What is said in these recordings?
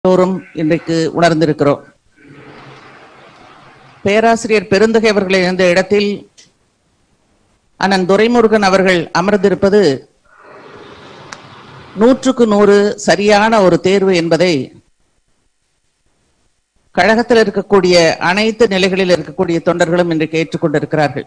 எல்லோரும் இன்றைக்கு உணர்ந்திருக்கிறோம் பேராசிரியர் பெருந்தகை அவர்கள் இருந்த இடத்தில் அண்ணன் துரைமுருகன் அவர்கள் அமர்ந்திருப்பது நூற்றுக்கு நூறு சரியான ஒரு தேர்வு என்பதை கழகத்தில் இருக்கக்கூடிய அனைத்து நிலைகளில் இருக்கக்கூடிய தொண்டர்களும் இன்றைக்கு ஏற்றுக்கொண்டிருக்கிறார்கள்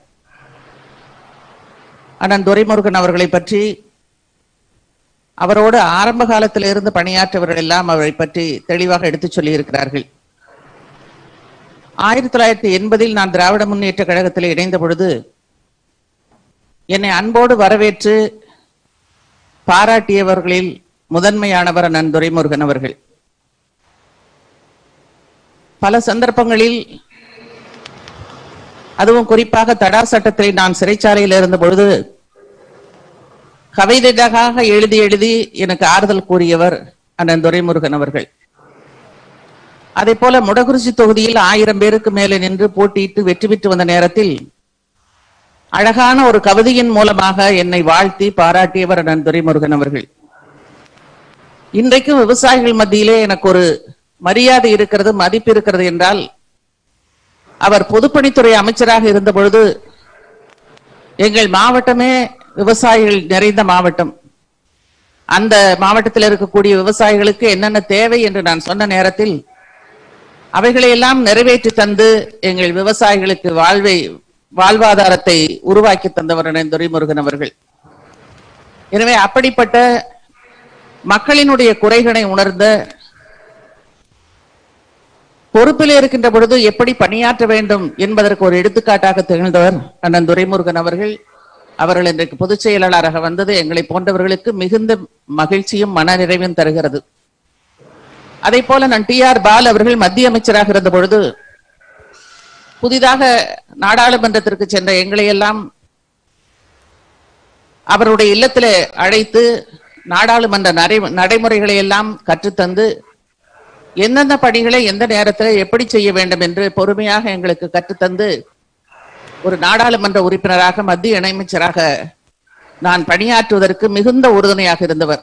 அண்ணன் துரைமுருகன் அவர்களை பற்றி அவரோடு ஆரம்ப காலத்தில் இருந்து பணியாற்றவர்கள் எல்லாம் அவரை பற்றி தெளிவாக எடுத்துச் சொல்லி இருக்கிறார்கள் ஆயிரத்தி தொள்ளாயிரத்தி எண்பதில் நான் திராவிட முன்னேற்ற கழகத்தில் இணைந்த பொழுது என்னை அன்போடு வரவேற்று பாராட்டியவர்களில் முதன்மையானவர் அண்ணன் துரைமுருகன் அவர்கள் பல சந்தர்ப்பங்களில் அதுவும் குறிப்பாக தடா சட்டத்தில் நான் சிறைச்சாலையில் இருந்த பொழுது கவிதையாக எழுதி எழுதி எனக்கு ஆறுதல் கூறியவர் அண்ணன் துரைமுருகன் அவர்கள் அதே போல முடகுறிச்சி தொகுதியில் ஆயிரம் பேருக்கு மேலே நின்று போட்டியிட்டு வெற்றி பெற்று வந்த நேரத்தில் அழகான ஒரு கவிதையின் மூலமாக என்னை வாழ்த்தி பாராட்டியவர் அண்ணன் துரைமுருகன் அவர்கள் இன்றைக்கும் விவசாயிகள் மத்தியிலே எனக்கு ஒரு மரியாதை இருக்கிறது மதிப்பு இருக்கிறது என்றால் அவர் பொதுப்பணித்துறை அமைச்சராக இருந்த பொழுது எங்கள் மாவட்டமே விவசாயிகள் நிறைந்த மாவட்டம் அந்த மாவட்டத்தில் இருக்கக்கூடிய விவசாயிகளுக்கு என்னென்ன தேவை என்று நான் சொன்ன நேரத்தில் அவைகளை எல்லாம் நிறைவேற்றி தந்து எங்கள் விவசாயிகளுக்கு வாழ்வை வாழ்வாதாரத்தை உருவாக்கி தந்தவர் என துரைமுருகன் அவர்கள் எனவே அப்படிப்பட்ட மக்களினுடைய குறைகளை உணர்ந்த பொறுப்பில் இருக்கின்ற பொழுது எப்படி பணியாற்ற வேண்டும் என்பதற்கு ஒரு எடுத்துக்காட்டாக திகழ்ந்தவர் அண்ணன் துரைமுருகன் அவர்கள் அவர்கள் இன்றைக்கு பொதுச் செயலாளராக வந்தது எங்களை போன்றவர்களுக்கு மிகுந்த மகிழ்ச்சியும் மனநிறைவும் தருகிறது அதே போல நான் டி ஆர் பால் அவர்கள் மத்திய அமைச்சராக இருந்த பொழுது புதிதாக நாடாளுமன்றத்திற்கு சென்ற எங்களை எல்லாம் அவருடைய இல்லத்திலே அழைத்து நாடாளுமன்ற நடை நடைமுறைகளை எல்லாம் கற்றுத்தந்து எந்தெந்த பணிகளை எந்த நேரத்தில் எப்படி செய்ய வேண்டும் என்று பொறுமையாக எங்களுக்கு கற்றுத்தந்து ஒரு நாடாளுமன்ற உறுப்பினராக மத்திய இணையமைச்சராக நான் பணியாற்றுவதற்கு மிகுந்த உறுதுணையாக இருந்தவர்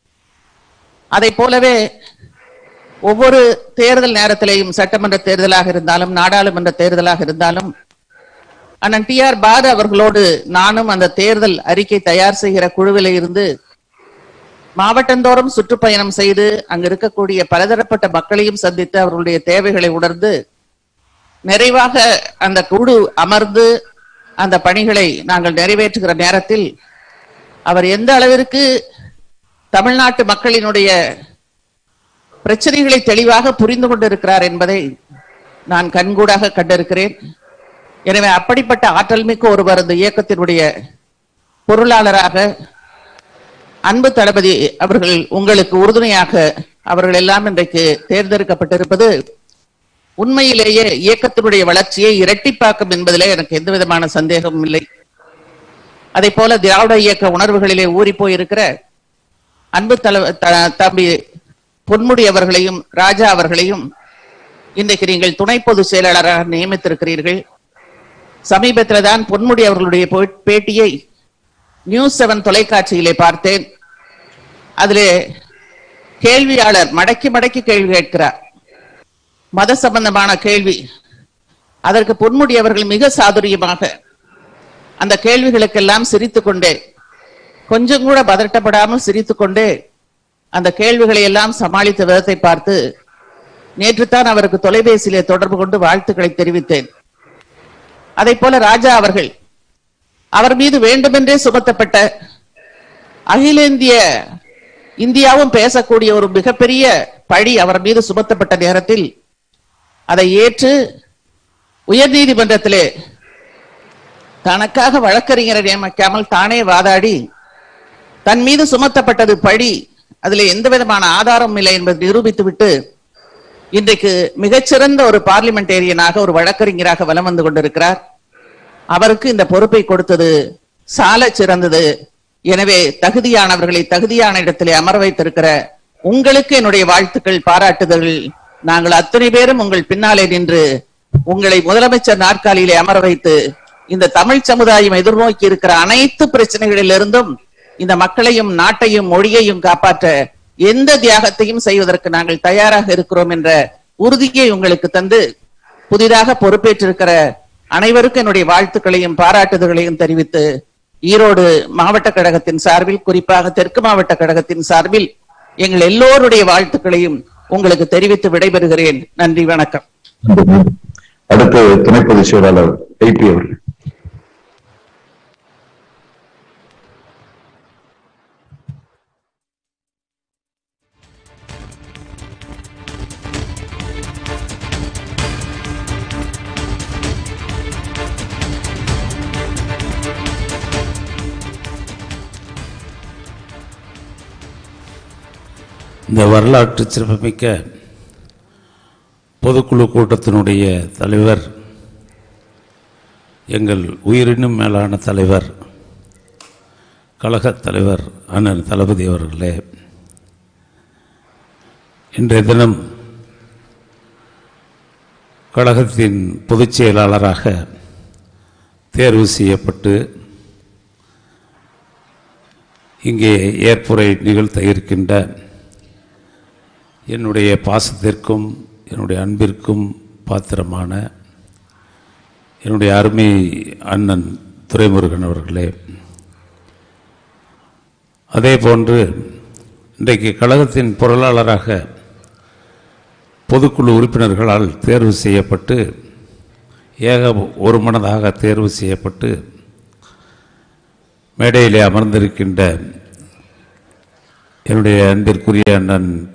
அதை போலவே ஒவ்வொரு தேர்தல் நேரத்திலேயும் சட்டமன்ற தேர்தலாக இருந்தாலும் நாடாளுமன்ற தேர்தலாக இருந்தாலும் அண்ணன் டி ஆர் பாரு அவர்களோடு நானும் அந்த தேர்தல் அறிக்கை தயார் செய்கிற குழுவில இருந்து மாவட்டந்தோறும் சுற்றுப்பயணம் செய்து அங்கு இருக்கக்கூடிய பலதரப்பட்ட மக்களையும் சந்தித்து அவர்களுடைய தேவைகளை உணர்ந்து நிறைவாக அந்த குழு அமர்ந்து அந்த பணிகளை நாங்கள் நிறைவேற்றுகிற நேரத்தில் அவர் எந்த அளவிற்கு தமிழ்நாட்டு மக்களினுடைய பிரச்சனைகளை தெளிவாக புரிந்து கொண்டிருக்கிறார் என்பதை நான் கண்கூடாக கண்டிருக்கிறேன் எனவே அப்படிப்பட்ட ஆற்றல் மிக்க ஒருவர் இந்த இயக்கத்தினுடைய பொருளாளராக அன்பு தளபதி அவர்கள் உங்களுக்கு உறுதுணையாக அவர்கள் எல்லாம் இன்றைக்கு தேர்ந்தெடுக்கப்பட்டிருப்பது உண்மையிலேயே இயக்கத்தினுடைய வளர்ச்சியை இரட்டிப்பாக்கும் என்பதிலே எனக்கு எந்த விதமான சந்தேகமும் இல்லை அதே போல திராவிட இயக்க உணர்வுகளிலே ஊறி போயிருக்கிற அன்பு தல த- தம்பி பொன்முடி அவர்களையும் ராஜா அவர்களையும் இன்றைக்கு நீங்கள் துணை பொதுச் செயலாளராக நியமித்திருக்கிறீர்கள் சமீபத்தில் தான் பொன்முடி அவர்களுடைய போ- பேட்டியை நியூஸ் செவன் தொலைக்காட்சியிலே பார்த்தேன் அதிலே கேள்வியாளர் மடக்கி மடக்கி கேள்வி கேட்கிறார் மத சம்பந்தமான கேள்வி அதற்கு பொன்முடி அவர்கள் மிக சாதுரியமாக அந்த கேள்விகளுக்கெல்லாம் சிரித்துக் கொண்டே கொஞ்சம் கூட பதட்டப்படாமல் சிரித்துக் கொண்டே அந்த கேள்விகளை எல்லாம் சமாளித்த விதத்தை பார்த்து நேற்றுத்தான் அவருக்கு தொலைபேசியிலே தொடர்பு கொண்டு வாழ்த்துக்களை தெரிவித்தேன் அதை போல ராஜா அவர்கள் அவர் மீது வேண்டுமென்றே சுமத்தப்பட்ட அகில இந்திய இந்தியாவும் பேசக்கூடிய ஒரு மிகப்பெரிய பழி அவர் மீது சுமத்தப்பட்ட நேரத்தில் அதை ஏற்று உயர்நீதிமன்றத்திலே தனக்காக வழக்கறிஞரை நியமிக்காமல் தானே வாதாடி தன் மீது சுமத்தப்பட்டது பழி அதிலே எந்த விதமான ஆதாரம் இல்லை என்பதை நிரூபித்துவிட்டு இன்றைக்கு மிகச்சிறந்த ஒரு பார்லிமெண்டேரியனாக ஒரு வழக்கறிஞராக வலம் வந்து கொண்டிருக்கிறார் அவருக்கு இந்த பொறுப்பை கொடுத்தது சால சிறந்தது எனவே தகுதியானவர்களை தகுதியான இடத்திலே அமர வைத்திருக்கிற உங்களுக்கு என்னுடைய வாழ்த்துக்கள் பாராட்டுதல்கள் நாங்கள் அத்தனை பேரும் உங்கள் பின்னாலே நின்று உங்களை முதலமைச்சர் நாற்காலியிலே அமர வைத்து இந்த தமிழ் சமுதாயம் எதிர்நோக்கி இருக்கிற அனைத்து பிரச்சனைகளிலிருந்தும் இந்த மக்களையும் நாட்டையும் மொழியையும் காப்பாற்ற எந்த தியாகத்தையும் செய்வதற்கு நாங்கள் தயாராக இருக்கிறோம் என்ற உறுதியை உங்களுக்கு தந்து புதிதாக பொறுப்பேற்றிருக்கிற அனைவருக்கும் என்னுடைய வாழ்த்துக்களையும் பாராட்டுதல்களையும் தெரிவித்து ஈரோடு மாவட்ட கழகத்தின் சார்பில் குறிப்பாக தெற்கு மாவட்ட கழகத்தின் சார்பில் எங்கள் எல்லோருடைய வாழ்த்துக்களையும் உங்களுக்கு தெரிவித்து விடைபெறுகிறேன் நன்றி வணக்கம் நன்றி. அடுத்து துணை பொதுச் செயலாளர் ஐபி அவர்கள் இந்த வரலாற்று சிறப்புமிக்க பொதுக்குழு கூட்டத்தினுடைய தலைவர் எங்கள் உயிரினும் மேலான தலைவர் கழகத் தலைவர் அண்ணன் தளபதி அவர்களே இன்றைய தினம் கழகத்தின் பொதுச் செயலாளராக தேர்வு செய்யப்பட்டு இங்கே ஏற்புரை நிகழ்த்த இருக்கின்ற என்னுடைய பாசத்திற்கும் என்னுடைய அன்பிற்கும் பாத்திரமான என்னுடைய அருமை அண்ணன் துரைமுருகன் அவர்களே அதே போன்று இன்றைக்கு கழகத்தின் பொருளாளராக பொதுக்குழு உறுப்பினர்களால் தேர்வு செய்யப்பட்டு ஏக ஒரு மனதாக தேர்வு செய்யப்பட்டு மேடையிலே அமர்ந்திருக்கின்ற என்னுடைய அன்பிற்குரிய அண்ணன்